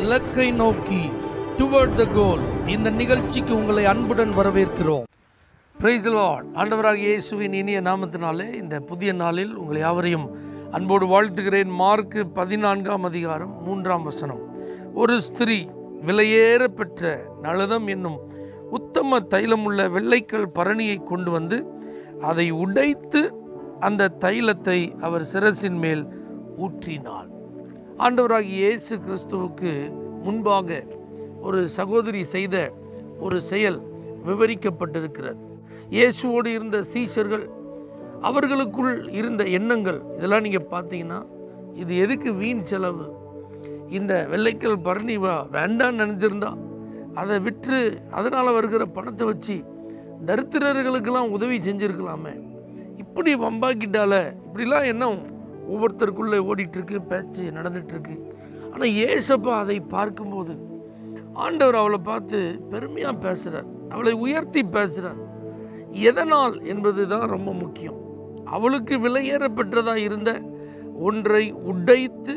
இலக்கை நோக்கி டுவர்ட் த கோல் இந்த நிகழ்ச்சிக்கு உங்களை அன்புடன் வரவேற்கிறோம் பிரைஸ் லார்ட் ஆண்டவராகிய இயேசுவின் இனிய நாமத்தினாலே இந்த புதிய நாளில் உங்களை யாவரையும் அன்போடு வாழ்த்துகிறேன் மார்க்கு பதினான்காம் அதிகாரம் மூன்றாம் வசனம் ஒரு ஸ்திரீ விலையேற பெற்ற நளதம் என்னும் உத்தம தைலமுள்ள வெள்ளைக்கல் பரணியை கொண்டு வந்து அதை உடைத்து அந்த தைலத்தை அவர் சிரசின் மேல் ஊற்றினாள் ஆண்டவராகிய இயேசு கிறிஸ்துவுக்கு முன்பாக ஒரு சகோதரி செய்த ஒரு செயல் விவரிக்கப்பட்டிருக்கிறது இயேசுவோடு இருந்த சீஷர்கள் அவர்களுக்குள் இருந்த எண்ணங்கள் இதெல்லாம் நீங்கள் பார்த்தீங்கன்னா இது எதுக்கு வீண் செலவு இந்த வெள்ளைக்கல் பரணி வா வேண்டான்னு நினச்சிருந்தா அதை விற்று அதனால் வருகிற பணத்தை வச்சு தரித்திரர்களுக்கெல்லாம் உதவி செஞ்சுருக்கலாமே இப்படி வம்பாக்கிட்டால இப்படிலாம் என்ன ஒவ்வொருத்தருக்குள்ளே ஓடிட்டுருக்கு பேச்சு நடந்துட்டுருக்கு ஆனால் ஏசப்பா அதை பார்க்கும்போது ஆண்டவர் அவளை பார்த்து பெருமையாக பேசுகிறார் அவளை உயர்த்தி பேசுகிறார் எதனால் என்பது தான் ரொம்ப முக்கியம் அவளுக்கு விலையேற பெற்றதாக இருந்த ஒன்றை உடைத்து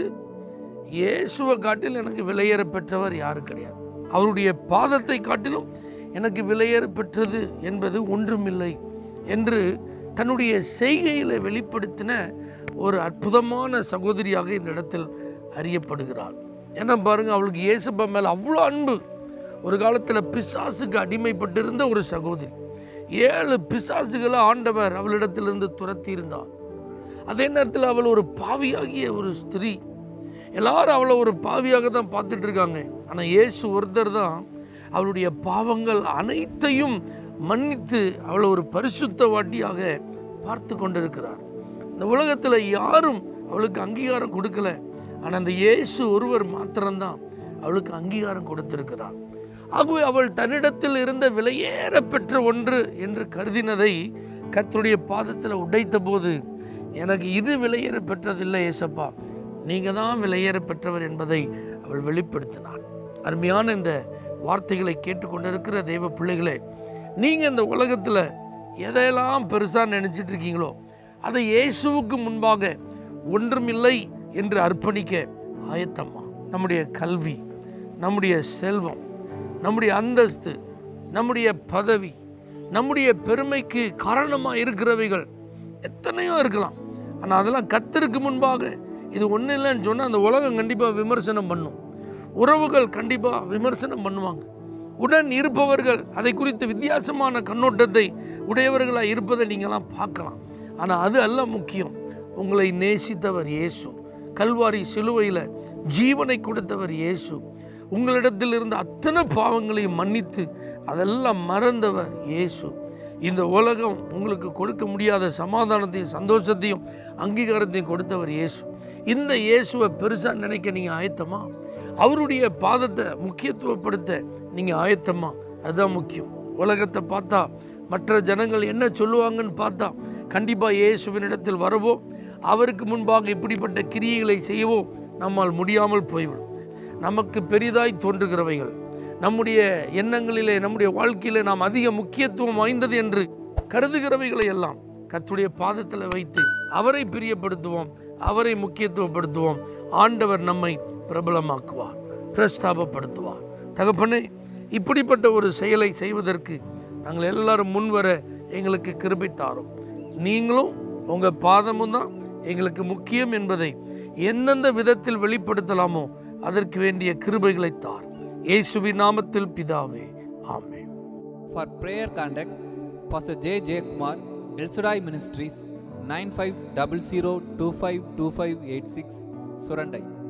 இயேசுவை காட்டில் எனக்கு விலையேற பெற்றவர் யாரும் கிடையாது அவருடைய பாதத்தை காட்டிலும் எனக்கு விலையேற பெற்றது என்பது ஒன்றுமில்லை என்று தன்னுடைய செய்கையில் வெளிப்படுத்தின ஒரு அற்புதமான சகோதரியாக இந்த இடத்தில் அறியப்படுகிறாள் ஏன்னா பாருங்க அவளுக்கு இயேசுப்பா மேலே அவ்வளோ அன்பு ஒரு காலத்தில் பிசாசுக்கு அடிமைப்பட்டிருந்த ஒரு சகோதரி ஏழு பிசாசுகளை ஆண்டவர் அவளிடத்திலிருந்து துரத்தி இருந்தார் அதே நேரத்தில் அவள் ஒரு பாவியாகிய ஒரு ஸ்திரீ எல்லாரும் அவளை ஒரு பாவியாக தான் பார்த்துட்டு இருக்காங்க ஆனால் இயேசு ஒருத்தர் தான் அவளுடைய பாவங்கள் அனைத்தையும் மன்னித்து அவளை ஒரு பரிசுத்த வாட்டியாக பார்த்து கொண்டிருக்கிறார் இந்த உலகத்தில் யாரும் அவளுக்கு அங்கீகாரம் கொடுக்கல ஆனால் அந்த இயேசு ஒருவர் மாத்திரம்தான் அவளுக்கு அங்கீகாரம் கொடுத்திருக்கிறார் ஆகவே அவள் தன்னிடத்தில் இருந்த விலையேற பெற்ற ஒன்று என்று கருதினதை கர்த்தருடைய பாதத்தில் உடைத்த போது எனக்கு இது விலையேற பெற்றதில்லை ஏசப்பா நீங்கள் தான் விலையேற பெற்றவர் என்பதை அவள் வெளிப்படுத்தினாள் அருமையான இந்த வார்த்தைகளை கேட்டுக்கொண்டிருக்கிற தெய்வ பிள்ளைகளே நீங்கள் இந்த உலகத்தில் எதையெல்லாம் பெருசாக நினச்சிட்டு இருக்கீங்களோ அதை இயேசுவுக்கு முன்பாக ஒன்றுமில்லை என்று அர்ப்பணிக்க ஆயத்தம்மா நம்முடைய கல்வி நம்முடைய செல்வம் நம்முடைய அந்தஸ்து நம்முடைய பதவி நம்முடைய பெருமைக்கு காரணமாக இருக்கிறவைகள் எத்தனையோ இருக்கலாம் ஆனால் அதெல்லாம் கத்தருக்கு முன்பாக இது ஒன்றும் இல்லைன்னு சொன்னால் அந்த உலகம் கண்டிப்பாக விமர்சனம் பண்ணும் உறவுகள் கண்டிப்பாக விமர்சனம் பண்ணுவாங்க உடன் இருப்பவர்கள் அதை குறித்து வித்தியாசமான கண்ணோட்டத்தை உடையவர்களாக இருப்பதை நீங்களாம் பார்க்கலாம் ஆனால் அது அல்ல முக்கியம் உங்களை நேசித்தவர் இயேசு கல்வாரி சிலுவையில் ஜீவனை கொடுத்தவர் இயேசு உங்களிடத்தில் இருந்த அத்தனை பாவங்களையும் மன்னித்து அதெல்லாம் மறந்தவர் இயேசு இந்த உலகம் உங்களுக்கு கொடுக்க முடியாத சமாதானத்தையும் சந்தோஷத்தையும் அங்கீகாரத்தையும் கொடுத்தவர் இயேசு இந்த இயேசுவை பெருசாக நினைக்க நீங்கள் ஆயத்தமா அவருடைய பாதத்தை முக்கியத்துவப்படுத்த நீங்கள் ஆயத்தமா அதுதான் முக்கியம் உலகத்தை பார்த்தா மற்ற ஜனங்கள் என்ன சொல்லுவாங்கன்னு பார்த்தா கண்டிப்பாக இயேசுவினிடத்தில் வரவோ அவருக்கு முன்பாக இப்படிப்பட்ட கிரியைகளை செய்யவோ நம்மால் முடியாமல் போய்விடும் நமக்கு பெரிதாய் தோன்றுகிறவைகள் நம்முடைய எண்ணங்களிலே நம்முடைய வாழ்க்கையிலே நாம் அதிக முக்கியத்துவம் வாய்ந்தது என்று கருதுகிறவைகளை எல்லாம் கர்த்தருடைய பாதத்தில் வைத்து அவரை பிரியப்படுத்துவோம் அவரை முக்கியத்துவப்படுத்துவோம் ஆண்டவர் நம்மை பிரபலமாக்குவார் பிரஸ்தாபப்படுத்துவார் தகப்பனே இப்படிப்பட்ட ஒரு செயலை செய்வதற்கு நாங்கள் எல்லாரும் முன்வர எங்களுக்கு கிருபை தாரும் நீங்களும் உங்கள் பாதமும் தான் எங்களுக்கு முக்கியம் என்பதை எந்தெந்த விதத்தில் வெளிப்படுத்தலாமோ அதற்கு வேண்டிய கிருபைகளை தார் இயேசுவின் நாமத்தில் பிதாவே ஆமென் For prayer contact, Pastor J. J. Kumar, El Shaddai Ministries, 9500252586, Surandai.